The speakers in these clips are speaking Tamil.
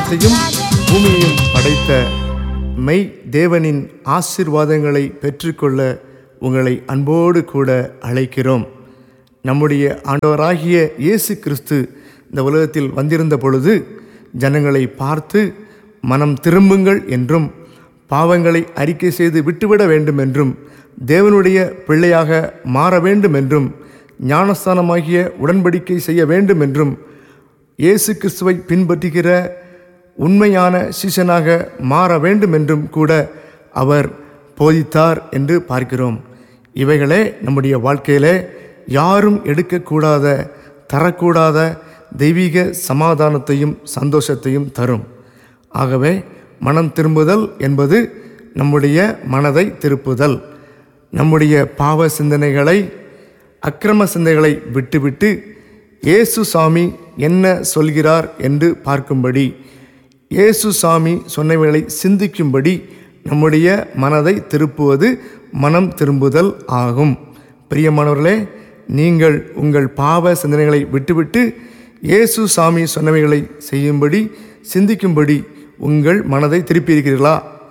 வானத்தையும் பூமியையும் படைத்த மெய் தேவனின் ஆசீர்வாதங்களை பெற்றுக்கொள்ள உங்களை அன்போடு கூட அழைக்கிறோம் நம்முடைய ஆண்டவராகிய இயேசு கிறிஸ்து இந்த உலகத்தில் வந்திருந்த பொழுது ஜனங்களை பார்த்து மனம் திரும்புங்கள் என்றும் பாவங்களை அறிக்கை செய்து விட்டுவிட வேண்டும் என்றும் தேவனுடைய பிள்ளையாக மாற வேண்டும் என்றும் ஞானஸ்தானமாகிய உடன்படிக்கை செய்ய வேண்டும் என்றும் இயேசு கிறிஸ்துவை பின்பற்றுகிற உண்மையான சிஷனாக மாற வேண்டும் என்றும் கூட அவர் போதித்தார் என்று பார்க்கிறோம் இவைகளே நம்முடைய வாழ்க்கையிலே யாரும் எடுக்கக்கூடாத தரக்கூடாத தெய்வீக சமாதானத்தையும் சந்தோஷத்தையும் தரும் ஆகவே மனம் திரும்புதல் என்பது நம்முடைய மனதை திருப்புதல் நம்முடைய பாவ சிந்தனைகளை அக்கிரம சிந்தைகளை விட்டுவிட்டு இயேசு சாமி என்ன சொல்கிறார் என்று பார்க்கும்படி இயேசு சாமி சொன்னவைகளை சிந்திக்கும்படி நம்முடைய மனதை திருப்புவது மனம் திரும்புதல் ஆகும் பிரியமானவர்களே நீங்கள் உங்கள் பாவ சிந்தனைகளை விட்டுவிட்டு இயேசு சாமி சொன்னவைகளை செய்யும்படி சிந்திக்கும்படி உங்கள் மனதை திருப்பியிருக்கிறீர்களா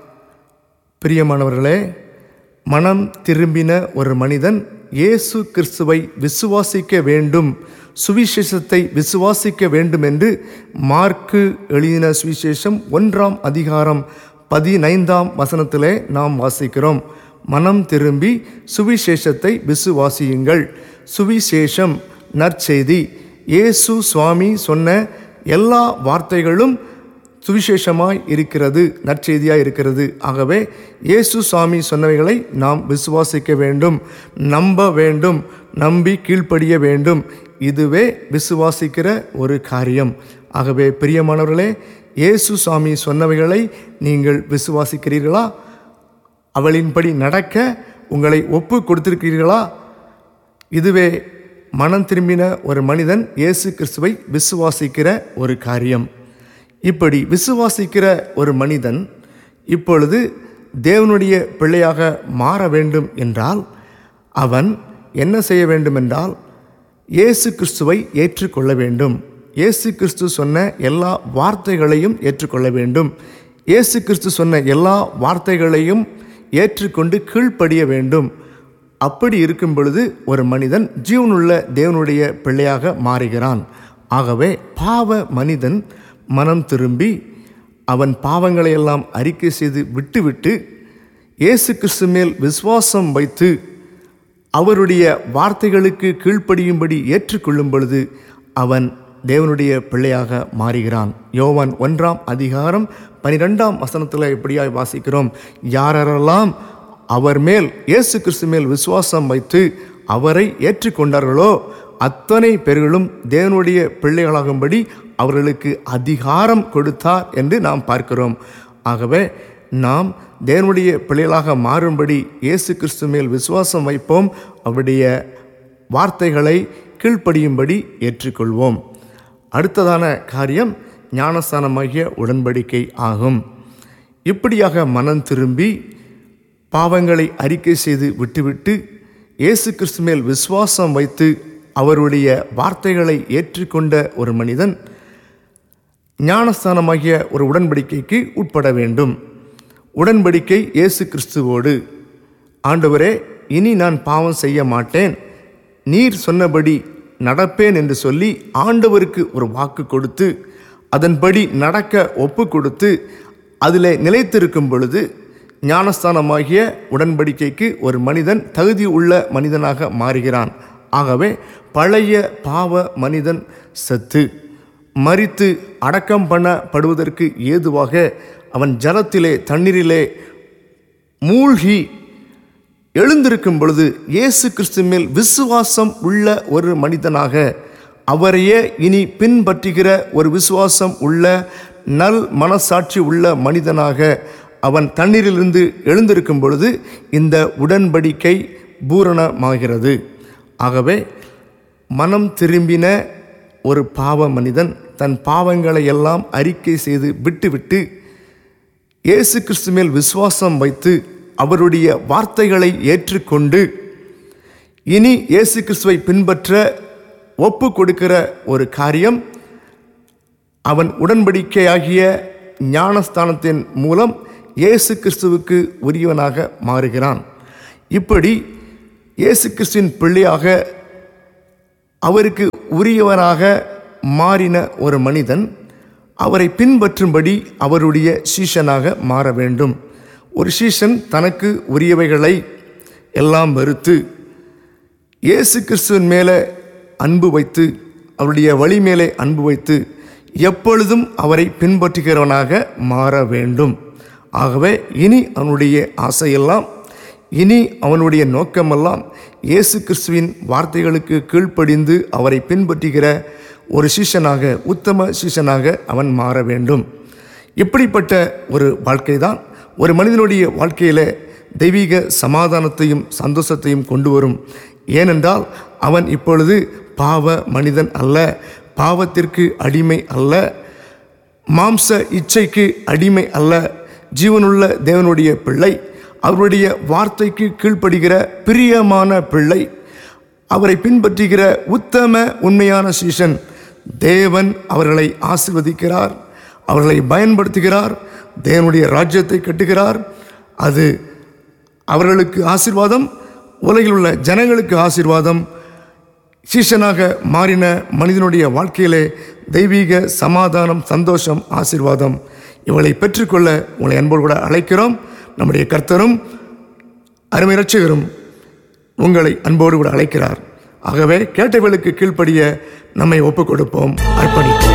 பிரியமானவர்களே மனம் திரும்பின ஒரு மனிதன் இயேசு கிறிஸ்துவை விசுவாசிக்க வேண்டும் சுவிசேஷத்தை விசுவாசிக்க வேண்டும் என்று மார்க்கு எழுதின சுவிசேஷம் ஒன்றாம் அதிகாரம் பதினைந்தாம் வசனத்திலே நாம் வாசிக்கிறோம் மனம் திரும்பி சுவிசேஷத்தை விசுவாசியுங்கள் சுவிசேஷம் நற்செய்தி இயேசு சுவாமி சொன்ன எல்லா வார்த்தைகளும் சுவிசேஷமாய் இருக்கிறது நற்செய்தியாய் இருக்கிறது ஆகவே இயேசு சாமி சொன்னவைகளை நாம் விசுவாசிக்க வேண்டும் நம்ப வேண்டும் நம்பி கீழ்ப்படிய வேண்டும் இதுவே விசுவாசிக்கிற ஒரு காரியம் ஆகவே பிரியமானவர்களே இயேசு சாமி சொன்னவைகளை நீங்கள் விசுவாசிக்கிறீர்களா அவளின்படி நடக்க உங்களை ஒப்பு கொடுத்திருக்கிறீர்களா இதுவே மனம் திரும்பின ஒரு மனிதன் இயேசு கிறிஸ்துவை விசுவாசிக்கிற ஒரு காரியம் இப்படி விசுவாசிக்கிற ஒரு மனிதன் இப்பொழுது தேவனுடைய பிள்ளையாக மாற வேண்டும் என்றால் அவன் என்ன செய்ய வேண்டும் என்றால் இயேசு கிறிஸ்துவை ஏற்றுக்கொள்ள வேண்டும் இயேசு கிறிஸ்து சொன்ன எல்லா வார்த்தைகளையும் ஏற்றுக்கொள்ள வேண்டும் இயேசு கிறிஸ்து சொன்ன எல்லா வார்த்தைகளையும் ஏற்றுக்கொண்டு கீழ்ப்படிய வேண்டும் அப்படி இருக்கும் பொழுது ஒரு மனிதன் ஜீவனுள்ள தேவனுடைய பிள்ளையாக மாறுகிறான் ஆகவே பாவ மனிதன் மனம் திரும்பி அவன் பாவங்களை எல்லாம் அறிக்கை செய்து விட்டுவிட்டு இயேசு கிறிஸ்து மேல் விசுவாசம் வைத்து அவருடைய வார்த்தைகளுக்கு கீழ்ப்படியும்படி ஏற்றுக்கொள்ளும் பொழுது அவன் தேவனுடைய பிள்ளையாக மாறுகிறான் யோவான் ஒன்றாம் அதிகாரம் பனிரெண்டாம் வசனத்தில் எப்படியாய் வாசிக்கிறோம் யாரெல்லாம் அவர் மேல் இயேசு கிறிஸ்து மேல் விசுவாசம் வைத்து அவரை ஏற்றுக்கொண்டார்களோ அத்தனை பேர்களும் தேவனுடைய பிள்ளைகளாகும்படி அவர்களுக்கு அதிகாரம் கொடுத்தார் என்று நாம் பார்க்கிறோம் ஆகவே நாம் தேவனுடைய பிள்ளைகளாக மாறும்படி இயேசு கிறிஸ்து மேல் விசுவாசம் வைப்போம் அவருடைய வார்த்தைகளை கீழ்ப்படியும்படி ஏற்றுக்கொள்வோம் அடுத்ததான காரியம் ஞானஸ்தானமாகிய உடன்படிக்கை ஆகும் இப்படியாக மனம் திரும்பி பாவங்களை அறிக்கை செய்து விட்டுவிட்டு இயேசு கிறிஸ்து மேல் விசுவாசம் வைத்து அவருடைய வார்த்தைகளை ஏற்றுக்கொண்ட ஒரு மனிதன் ஞானஸ்தானமாகிய ஒரு உடன்படிக்கைக்கு உட்பட வேண்டும் உடன்படிக்கை இயேசு கிறிஸ்துவோடு ஆண்டவரே இனி நான் பாவம் செய்ய மாட்டேன் நீர் சொன்னபடி நடப்பேன் என்று சொல்லி ஆண்டவருக்கு ஒரு வாக்கு கொடுத்து அதன்படி நடக்க ஒப்பு கொடுத்து அதில் நிலைத்திருக்கும் பொழுது ஞானஸ்தானமாகிய உடன்படிக்கைக்கு ஒரு மனிதன் தகுதி உள்ள மனிதனாக மாறுகிறான் ஆகவே பழைய பாவ மனிதன் செத்து மறித்து அடக்கம் பண்ணப்படுவதற்கு ஏதுவாக அவன் ஜலத்திலே தண்ணீரிலே மூழ்கி எழுந்திருக்கும் பொழுது இயேசு கிறிஸ்து மேல் விசுவாசம் உள்ள ஒரு மனிதனாக அவரையே இனி பின்பற்றுகிற ஒரு விசுவாசம் உள்ள நல் மனசாட்சி உள்ள மனிதனாக அவன் தண்ணீரிலிருந்து எழுந்திருக்கும் பொழுது இந்த உடன்படிக்கை பூரணமாகிறது ஆகவே மனம் திரும்பின ஒரு பாவ மனிதன் தன் பாவங்களை எல்லாம் அறிக்கை செய்து விட்டுவிட்டு இயேசு கிறிஸ்து மேல் விசுவாசம் வைத்து அவருடைய வார்த்தைகளை ஏற்றுக்கொண்டு இனி இயேசு கிறிஸ்துவை பின்பற்ற ஒப்பு கொடுக்கிற ஒரு காரியம் அவன் உடன்படிக்கையாகிய ஞானஸ்தானத்தின் மூலம் இயேசு கிறிஸ்துவுக்கு உரியவனாக மாறுகிறான் இப்படி இயேசு கிறிஸ்துவின் பிள்ளையாக அவருக்கு உரியவராக மாறின ஒரு மனிதன் அவரை பின்பற்றும்படி அவருடைய சீஷனாக மாற வேண்டும் ஒரு சீஷன் தனக்கு உரியவைகளை எல்லாம் வெறுத்து இயேசு கிறிஸ்துவின் மேலே அன்பு வைத்து அவருடைய வழி மேலே அன்பு வைத்து எப்பொழுதும் அவரை பின்பற்றுகிறவனாக மாற வேண்டும் ஆகவே இனி அவனுடைய ஆசையெல்லாம் இனி அவனுடைய நோக்கமெல்லாம் இயேசு கிறிஸ்துவின் வார்த்தைகளுக்கு கீழ்ப்படிந்து அவரை பின்பற்றுகிற ஒரு சிஷ்யனாக உத்தம சிஷ்யனாக அவன் மாற வேண்டும் இப்படிப்பட்ட ஒரு வாழ்க்கை தான் ஒரு மனிதனுடைய வாழ்க்கையில் தெய்வீக சமாதானத்தையும் சந்தோஷத்தையும் கொண்டு வரும் ஏனென்றால் அவன் இப்பொழுது பாவ மனிதன் அல்ல பாவத்திற்கு அடிமை அல்ல மாம்ச இச்சைக்கு அடிமை அல்ல ஜீவனுள்ள தேவனுடைய பிள்ளை அவருடைய வார்த்தைக்கு கீழ்ப்படுகிற பிரியமான பிள்ளை அவரை பின்பற்றுகிற உத்தம உண்மையான சீஷன் தேவன் அவர்களை ஆசிர்வதிக்கிறார் அவர்களை பயன்படுத்துகிறார் தேவனுடைய ராஜ்யத்தை கட்டுகிறார் அது அவர்களுக்கு ஆசீர்வாதம் உலகில் உள்ள ஜனங்களுக்கு ஆசீர்வாதம் சீஷனாக மாறின மனிதனுடைய வாழ்க்கையிலே தெய்வீக சமாதானம் சந்தோஷம் ஆசீர்வாதம் இவளை பெற்றுக்கொள்ள உங்களை அன்போடு கூட அழைக்கிறோம் நம்முடைய கர்த்தரும் அருமை ரட்சகரும் உங்களை அன்போடு கூட அழைக்கிறார் ஆகவே கேட்டவர்களுக்கு கீழ்ப்படிய நம்மை ஒப்புக் கொடுப்போம் அர்ப்பணிப்போம்